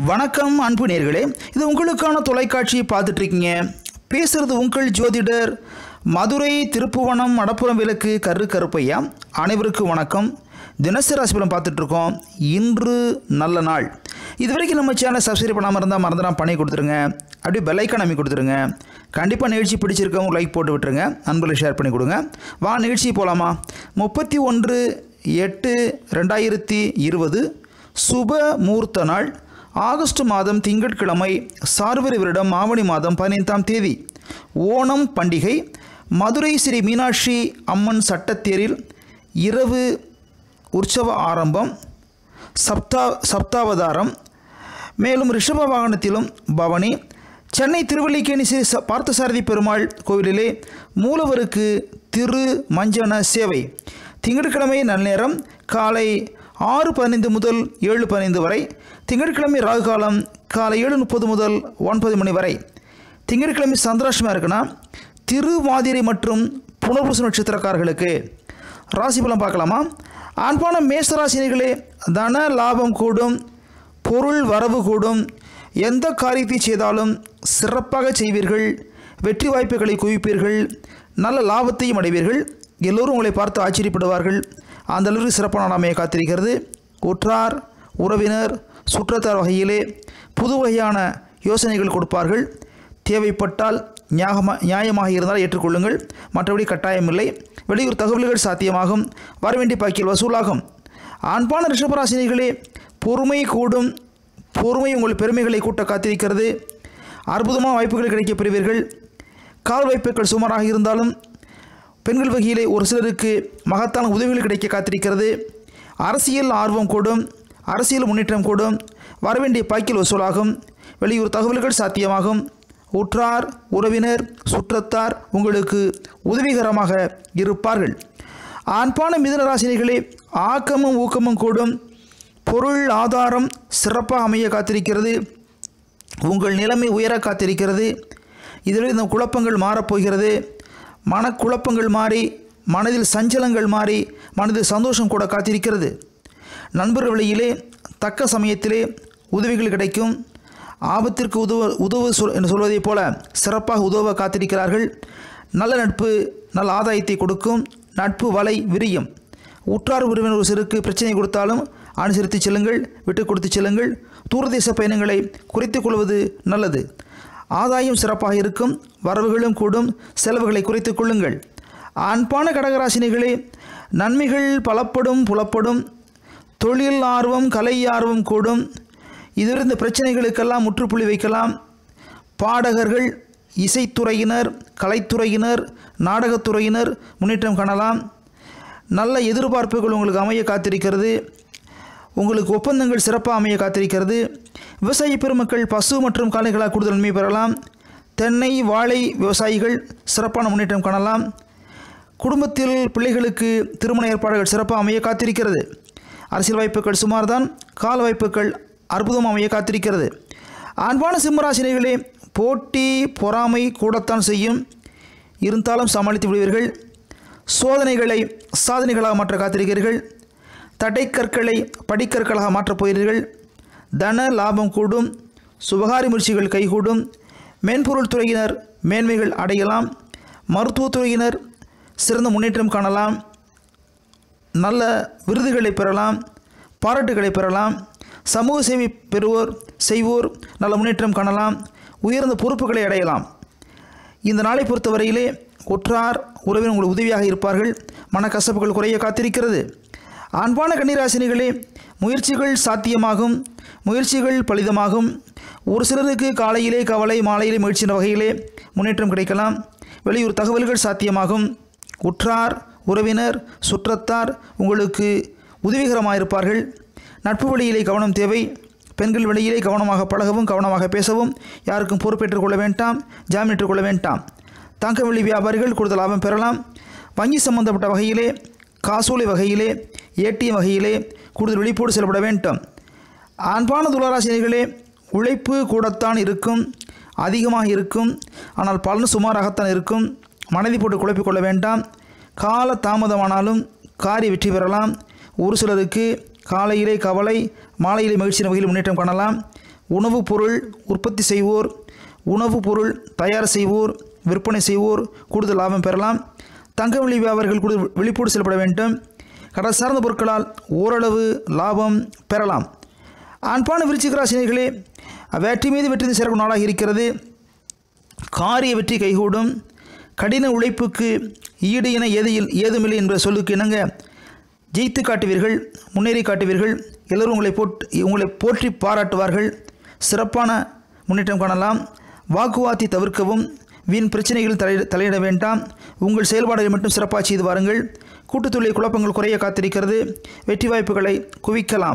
வணக்கம் அன்பு நேர்களே இது உங்களுக்கான தொலைக்காட்சி பார்த்துட்டு இருக்கீங்க பேசுறது உங்கள் ஜோதிடர் மதுரை திருப்புவனம் மடப்புறம் விளக்கு கரு கருப்பையா அனைவருக்கும் வணக்கம் தினசரி ராசிபலம் பார்த்துட்டு இருக்கோம் இன்று நல்ல நாள் இது வரைக்கும் நம்ம சேனலை சப்ஸ்கிரைப் பண்ணாமல் இருந்தால் மறந்துடாம பண்ணி கொடுத்துருங்க அப்படியே பெல்லைக்கான் அமைக்க கொடுத்துருங்க கண்டிப்பாக நிகழ்ச்சி பிடிச்சிருக்கவங்க லைக் போட்டு விட்டுருங்க நண்பர்களை ஷேர் பண்ணி கொடுங்க வா நிகழ்ச்சி போகலாமா முப்பத்தி ஒன்று எட்டு ரெண்டாயிரத்தி இருபது சுப மூர்த்த நாள் ஆகஸ்ட் மாதம் திங்கட்கிழமை சார்வரி வருடம் ஆவணி மாதம் பதினைந்தாம் தேதி ஓணம் பண்டிகை மதுரை ஸ்ரீ மீனாட்சி அம்மன் சட்டத்தேரில் இரவு உற்சவ ஆரம்பம் சப்தா சப்தாவதாரம் மேலும் ரிஷப வாகனத்திலும் பவனி சென்னை திருவல்லிக்கேணி ஸ்ரீ ச- பார்த்தசாரதி பெருமாள் கோவிலிலே மூலவருக்கு திரு மஞ்சன சேவை திங்கட்கிழமை நன்னேரம் காலை ஆறு பதினைந்து முதல் ஏழு பதினைந்து வரை திங்கட்கிழமை ராகு காலம் காலை ஏழு முப்பது முதல் ஒன்பது மணி வரை திங்கட்கிழமை சந்திராஷ்டமாக இருக்குன்னா திருவாதிரை மற்றும் புனர்பூச நட்சத்திரக்காரர்களுக்கு ராசி பலன் பார்க்கலாமா ஆண்பான மேசராசினிகளே தன லாபம் கூடும் பொருள் வரவு கூடும் எந்த காரியத்தை செய்தாலும் சிறப்பாக செய்வீர்கள் வெற்றி வாய்ப்புகளை குவிப்பீர்கள் நல்ல லாபத்தையும் அடைவீர்கள் எல்லோரும் உங்களை பார்த்து ஆச்சரியப்படுவார்கள் அந்த அளவுக்கு சிறப்பான நாமையை காத்திருக்கிறது உற்றார் உறவினர் சுற்றத்தார் வகையிலே புது வகையான யோசனைகள் கொடுப்பார்கள் தேவைப்பட்டால் நியாகமா நியாயமாக இருந்தால் ஏற்றுக்கொள்ளுங்கள் மற்றபடி கட்டாயமில்லை வெளியூர் தகவல்கள் சாத்தியமாகும் வரவேண்டிய பாக்கில் வசூலாகும் ஆண்பான ரிஷபராசினிகளே பொறுமை கூடும் பொறுமை உங்கள் பெருமைகளை கூட்ட காத்திருக்கிறது அற்புதமான வாய்ப்புகள் கிடைக்கப் பெறுவீர்கள் கால் வாய்ப்புகள் சுமாராக இருந்தாலும் பெண்கள் வகையிலே ஒரு சிலருக்கு மகத்தான உதவிகள் கிடைக்க காத்திருக்கிறது அரசியல் ஆர்வம் கூடும் அரசியல் முன்னேற்றம் கூடும் வரவேண்டிய பாக்கில் வசூலாகும் வெளியூர் தகவல்கள் சாத்தியமாகும் உற்றார் உறவினர் சுற்றத்தார் உங்களுக்கு உதவிகரமாக இருப்பார்கள் ஆண்பான மிதுன ராசினிகளே ஆக்கமும் ஊக்கமும் கூடும் பொருள் ஆதாரம் சிறப்பாக அமைய காத்திருக்கிறது உங்கள் நிலைமை உயர காத்திருக்கிறது இதில் இந்த குழப்பங்கள் மாறப்போகிறது மனக்குழப்பங்கள் மாறி மனதில் சஞ்சலங்கள் மாறி மனதில் சந்தோஷம் கூட காத்திருக்கிறது நண்பர்கள் வழியிலே தக்க சமயத்திலே உதவிகள் கிடைக்கும் ஆபத்திற்கு உதவ உதவு சொல் என்று சொல்வதைப் போல சிறப்பாக உதவ காத்திருக்கிறார்கள் நல்ல நட்பு நல்ல ஆதாயத்தை கொடுக்கும் நட்பு வலை விரியும் உற்றார் உறவினர் ஒரு சிறுக்கு பிரச்சனை கொடுத்தாலும் அனுசரித்து செல்லுங்கள் விட்டு கொடுத்து செல்லுங்கள் தூரதேச பயணங்களை குறைத்துக் கொள்வது நல்லது ஆதாயம் சிறப்பாக இருக்கும் வரவுகளும் கூடும் செலவுகளை குறைத்துக் கொள்ளுங்கள் அன்பான கடகராசினிகளே நன்மைகள் பலப்படும் புலப்படும் தொழில் ஆர்வம் கலை ஆர்வம் கூடும் இதிலிருந்த பிரச்சனைகளுக்கெல்லாம் முற்றுப்புள்ளி வைக்கலாம் பாடகர்கள் இசைத்துறையினர் கலைத்துறையினர் நாடகத்துறையினர் முன்னேற்றம் காணலாம் நல்ல எதிர்பார்ப்புகள் உங்களுக்கு அமைய காத்திருக்கிறது உங்களுக்கு ஒப்பந்தங்கள் சிறப்பாக அமைய காத்திருக்கிறது விவசாய பெருமக்கள் பசு மற்றும் காளைகளாக கூடுதல் நன்மை பெறலாம் தென்னை வாழை விவசாயிகள் சிறப்பான முன்னேற்றம் காணலாம் குடும்பத்தில் பிள்ளைகளுக்கு திருமண ஏற்பாடுகள் சிறப்பாக அமைய காத்திருக்கிறது அரசியல் வாய்ப்புகள் சுமார்தான் கால வாய்ப்புகள் அற்புதம் அமைய காத்திருக்கிறது அன்பான சிம்மராசினிகளே போட்டி பொறாமை கூடத்தான் செய்யும் இருந்தாலும் சமாளித்து விடுவீர்கள் சோதனைகளை சாதனைகளாக மாற்ற காத்திருக்கிறீர்கள் தடைக்கற்களை படிக்கற்களாக மாற்றப் போகிறீர்கள் தன லாபம் கூடும் சுபகாரி முயற்சிகள் கைகூடும் மென்பொருள் துறையினர் மேன்மைகள் அடையலாம் மருத்துவத்துறையினர் சிறந்த முன்னேற்றம் காணலாம் நல்ல விருதுகளை பெறலாம் பாராட்டுகளை பெறலாம் சமூக சேவை பெறுவோர் செய்வோர் நல்ல முன்னேற்றம் காணலாம் உயர்ந்த பொறுப்புகளை அடையலாம் இந்த நாளை பொறுத்தவரையிலே உற்றார் உறவினர் உங்களுக்கு உதவியாக இருப்பார்கள் மனக்கசப்புகள் குறைய காத்திருக்கிறது அன்பான கன்னிராசினிகளே முயற்சிகள் சாத்தியமாகும் முயற்சிகள் பலிதமாகும் ஒரு சிலருக்கு காலையிலே கவலை மாலையிலே முயற்சி என்ற வகையிலே முன்னேற்றம் கிடைக்கலாம் வெளியூர் தகவல்கள் சாத்தியமாகும் உற்றார் உறவினர் சுற்றத்தார் உங்களுக்கு உதவிகரமாக இருப்பார்கள் நட்பு வழியிலே கவனம் தேவை பெண்கள் வழியிலே கவனமாக பழகவும் கவனமாக பேசவும் யாருக்கும் பொறுப்பேற்றுக் கொள்ள வேண்டாம் ஜாமீன் கொள்ள வேண்டாம் தங்க வெள்ளி வியாபாரிகள் கூடுதல் லாபம் பெறலாம் வங்கி சம்பந்தப்பட்ட வகையிலே காசோலை வகையிலே ஏடிஎம் வகையிலே கூடுதல் விழிப்போடு செயல்பட வேண்டும் அன்பான துளாராசினிகளே உழைப்பு கூடத்தான் இருக்கும் அதிகமாக இருக்கும் ஆனால் பலன் சுமாராகத்தான் இருக்கும் மனதை போட்டு குழப்பிக் கொள்ள வேண்டாம் கால தாமதமானாலும் காரிய வெற்றி பெறலாம் ஒரு சிலருக்கு காலையிலே கவலை மாலையிலே மகிழ்ச்சியின் வகையில் முன்னேற்றம் காணலாம் உணவுப் பொருள் உற்பத்தி செய்வோர் உணவுப் பொருள் தயார் செய்வோர் விற்பனை செய்வோர் கூடுதல் லாபம் பெறலாம் தங்க விலை வியாபாரிகள் கூடுதல் விழிப்போடு செயல்பட வேண்டும் கடல் சார்ந்த பொருட்களால் ஓரளவு லாபம் பெறலாம் அன்பான விருச்சிக ராசினியர்களே வெற்றி மீது வெற்றி சேர்க்கும் நாளாக இருக்கிறது காரிய வெற்றி கைகூடும் கடின உழைப்புக்கு ஈடு என எதையில் ஏதுமில்லை என்ற சொல்லுக்கு இணங்க ஜெயித்து காட்டுவீர்கள் முன்னேறி காட்டுவீர்கள் எல்லோரும் உங்களை போட் உங்களை போற்றி பாராட்டுவார்கள் சிறப்பான முன்னேற்றம் காணலாம் வாக்குவாதத்தை தவிர்க்கவும் வீண் பிரச்சனைகளில் தலை தலையிட வேண்டாம் உங்கள் செயல்பாடுகளை மட்டும் சிறப்பாக செய்து வாருங்கள் கூட்டுத்தொழில் குழப்பங்கள் குறைய காத்திருக்கிறது வெற்றி வாய்ப்புகளை குவிக்கலாம்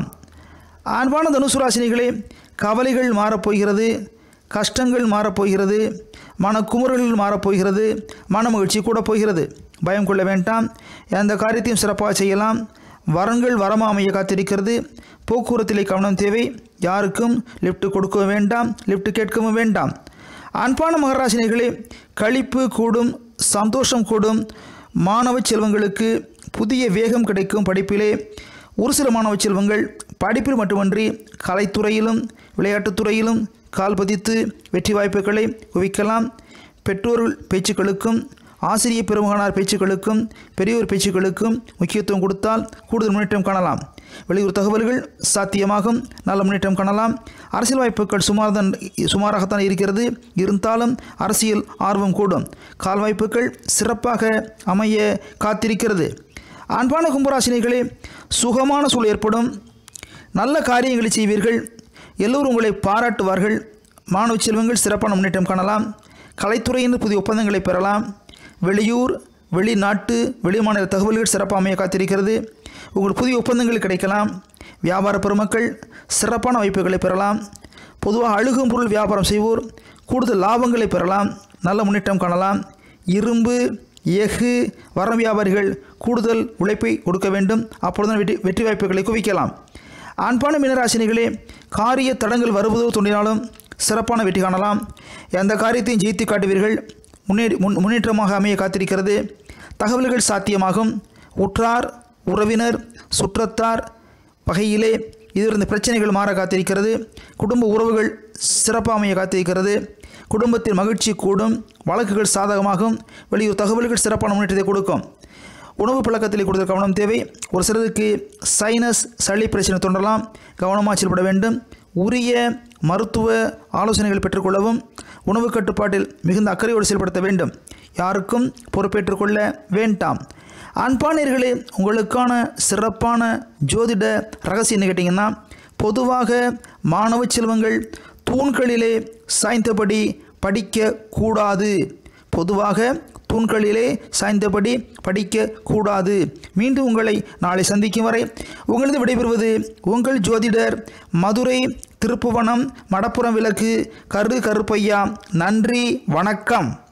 அன்பான தனுசுராசினிகளே கவலைகள் மாறப்போகிறது கஷ்டங்கள் மாறப்போகிறது மனக்குமுறல்கள் மாறப்போகிறது மன மகிழ்ச்சி கூட போகிறது பயம் கொள்ள வேண்டாம் எந்த காரியத்தையும் சிறப்பாக செய்யலாம் வரங்கள் வரமா அமைய காத்திருக்கிறது போக்குவரத்திலே கவனம் தேவை யாருக்கும் லிஃப்ட் கொடுக்க வேண்டாம் லிஃப்ட் கேட்கவும் வேண்டாம் அன்பான மகராசினிகளே களிப்பு கூடும் சந்தோஷம் கூடும் மாணவ செல்வங்களுக்கு புதிய வேகம் கிடைக்கும் படிப்பிலே ஒரு சில மாணவ செல்வங்கள் படிப்பில் மட்டுமன்றி கலைத்துறையிலும் விளையாட்டுத்துறையிலும் கால் பதித்து வெற்றி வாய்ப்புகளை குவிக்கலாம் பெற்றோர்கள் பேச்சுக்களுக்கும் ஆசிரியர் பெருமகனார் பேச்சுக்களுக்கும் பெரியோர் பேச்சுக்களுக்கும் முக்கியத்துவம் கொடுத்தால் கூடுதல் முன்னேற்றம் காணலாம் வெளியூர் தகவல்கள் சாத்தியமாகும் நல்ல முன்னேற்றம் காணலாம் அரசியல் வாய்ப்புகள் சுமார்தான் சுமாராகத்தான் இருக்கிறது இருந்தாலும் அரசியல் ஆர்வம் கூடும் கால் வாய்ப்புகள் சிறப்பாக அமைய காத்திருக்கிறது அன்பான கும்பராசினிகளே சுகமான சூழல் ஏற்படும் நல்ல காரியங்களை செய்வீர்கள் எல்லோரும் உங்களை பாராட்டுவார்கள் மாணவ செல்வங்கள் சிறப்பான முன்னேற்றம் காணலாம் கலைத்துறையின் புதிய ஒப்பந்தங்களை பெறலாம் வெளியூர் வெளிநாட்டு வெளிமாநில தகவல்கள் சிறப்பாக அமைய காத்திருக்கிறது உங்கள் புதிய ஒப்பந்தங்கள் கிடைக்கலாம் வியாபார பெருமக்கள் சிறப்பான வாய்ப்புகளை பெறலாம் பொதுவாக அழுகும் பொருள் வியாபாரம் செய்வோர் கூடுதல் லாபங்களை பெறலாம் நல்ல முன்னேற்றம் காணலாம் இரும்பு எஃகு வரம் வியாபாரிகள் கூடுதல் உழைப்பை கொடுக்க வேண்டும் அப்பொழுது வெற்றி வெற்றி வாய்ப்புகளை குவிக்கலாம் அன்பான மீனராசினிகளே காரிய தடங்கள் வருவதோ தோன்றினாலும் சிறப்பான வெற்றி காணலாம் எந்த காரியத்தையும் ஜெயித்து காட்டுவீர்கள் முன்னேறி முன் முன்னேற்றமாக அமைய காத்திருக்கிறது தகவல்கள் சாத்தியமாகும் உற்றார் உறவினர் சுற்றத்தார் வகையிலே இதிலிருந்து பிரச்சனைகள் மாற காத்திருக்கிறது குடும்ப உறவுகள் சிறப்பாக அமைய காத்திருக்கிறது குடும்பத்தில் மகிழ்ச்சி கூடும் வழக்குகள் சாதகமாகும் வெளியூர் தகவல்கள் சிறப்பான முன்னேற்றத்தை கொடுக்கும் உணவு பழக்கத்தில் கூடுதல் கவனம் தேவை ஒரு சிலருக்கு சைனஸ் சளி பிரச்சனை தோன்றலாம் கவனமாக செயல்பட வேண்டும் உரிய மருத்துவ ஆலோசனைகள் பெற்றுக்கொள்ளவும் உணவு கட்டுப்பாட்டில் மிகுந்த அக்கறையோடு செயல்படுத்த வேண்டும் யாருக்கும் பொறுப்பேற்றுக்கொள்ள வேண்டாம் அன்பானியர்களே உங்களுக்கான சிறப்பான ஜோதிட ரகசியம் என்ன கேட்டிங்கன்னா பொதுவாக மாணவ செல்வங்கள் தூண்களிலே சாய்ந்தபடி படிக்க கூடாது பொதுவாக தூண்களிலே சாய்ந்தபடி படிக்க கூடாது மீண்டும் உங்களை நாளை சந்திக்கும் வரை உங்களது விடைபெறுவது உங்கள் ஜோதிடர் மதுரை திருப்புவனம் மடப்புறம் விளக்கு கரு கருப்பையா நன்றி வணக்கம்